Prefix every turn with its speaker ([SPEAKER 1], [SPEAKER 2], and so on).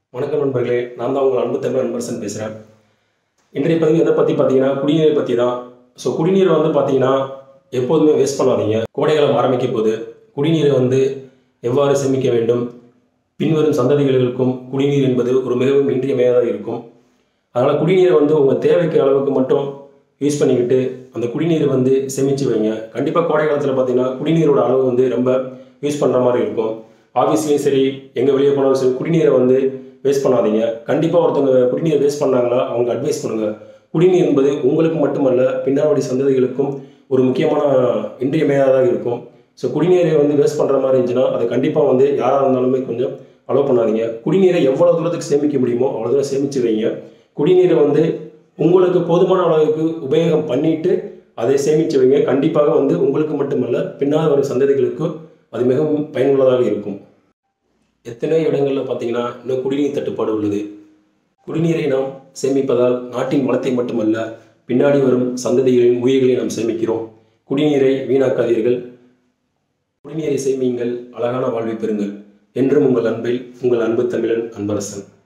[SPEAKER 1] வணக்கம் நண்பர்களே நான் தான் உங்கள் அன்பு தமிழ் அன்பரசன் பேசுகிறேன் இன்றைய பதிவு எதை பற்றி பார்த்தீங்கன்னா குடிநீரை பற்றி தான் ஸோ குடிநீரை வந்து பார்த்தீங்கன்னா எப்போதுமே வேஸ்ட் பண்ணாதீங்க கோடைக்காலம் ஆரம்பிக்க போது குடிநீரை வந்து எவ்வாறு சேமிக்க வேண்டும் பின்வரும் சந்ததிகளுக்கும் குடிநீர் என்பது ஒரு மிகவும் இன்றியமையாததாக இருக்கும் அதனால் குடிநீரை வந்து உங்கள் தேவைக்கு அளவுக்கு மட்டும் யூஸ் பண்ணிக்கிட்டு அந்த குடிநீரை வந்து சேமித்து வைங்க கண்டிப்பாக கோடை காலத்தில் பார்த்தீங்கன்னா குடிநீரோட அளவு வந்து ரொம்ப யூஸ் பண்ணுற மாதிரி இருக்கும் ஆஃபீஸ்லேயும் சரி எங்கே வெளியே போனாலும் சரி குடிநீரை வந்து வேஸ்ட் பண்ணாதீங்க கண்டிப்பாக ஒருத்தவங்க குடிநீரை வேஸ்ட் பண்ணாங்களா அவங்க அட்வைஸ் பண்ணுங்கள் குடிநீர் என்பது உங்களுக்கு மட்டுமல்ல பின்னாடி சந்ததிகளுக்கும் ஒரு முக்கியமான இன்றியமையாததாக இருக்கும் ஸோ குடிநீரை வந்து வேஸ்ட் பண்ணுற மாதிரி இருந்துச்சுன்னா அதை கண்டிப்பாக வந்து யாராக இருந்தாலுமே கொஞ்சம் அலோவ் பண்ணாதீங்க குடிநீரை எவ்வளோ தூரத்துக்கு சேமிக்க முடியுமோ அவ்வளோ தூரம் சேமித்து வைங்க குடிநீரை வந்து உங்களுக்கு போதுமான அளவுக்கு உபயோகம் பண்ணிட்டு அதை சேமித்து வைங்க கண்டிப்பாக வந்து உங்களுக்கு மட்டுமல்ல பின்னால் வரும் சந்ததிகளுக்கு அது மிகவும் பயனுள்ளதாக இருக்கும் எத்தனை இடங்களில் பார்த்தீங்கன்னா இன்னும் குடிநீர் தட்டுப்பாடு உள்ளது குடிநீரை நாம் சேமிப்பதால் நாட்டின் வளத்தை மட்டுமல்ல பின்னாடி வரும் சந்ததிகளின் உயிர்களை நாம் சேமிக்கிறோம் குடிநீரை வீணாக்காதீர்கள் குடிநீரை சேமியுங்கள் அழகான வாழ்வை பெறுங்கள் என்றும் உங்கள் அன்பில் உங்கள் அன்பு தமிழன் அன்பரசன்